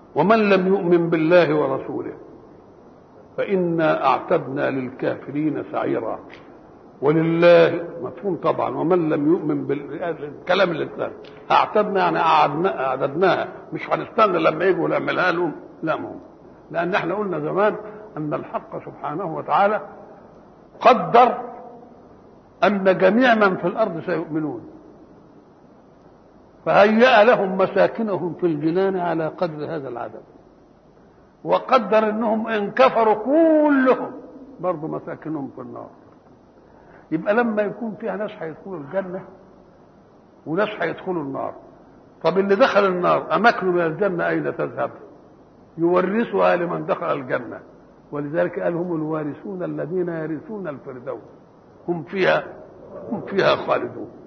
ومن لم يؤمن بالله ورسوله فإنا أعتدنا للكافرين سعيرا ولله مفهوم طبعا ومن لم يؤمن بالكلام اللي اتقال اعتدنا يعني أعدنا اعددناها مش هنستنى لما يجوا نعملها لهم لا ما هو لان احنا قلنا زمان ان الحق سبحانه وتعالى قدر ان جميع من في الارض سيؤمنون فهيأ لهم مساكنهم في الجنان على قدر هذا العدد وقدر انهم ان كفروا كلهم برضه مساكنهم في النار يبقى لما يكون فيها ناس هيدخلوا الجنة وناس هيدخلوا النار طب اللي دخل النار أماكنه من الجنة أين تذهب يورثها لمن دخل الجنة ولذلك قال هم الوارثون الذين يرثون الفردوس هم فيها هم فيها خالدون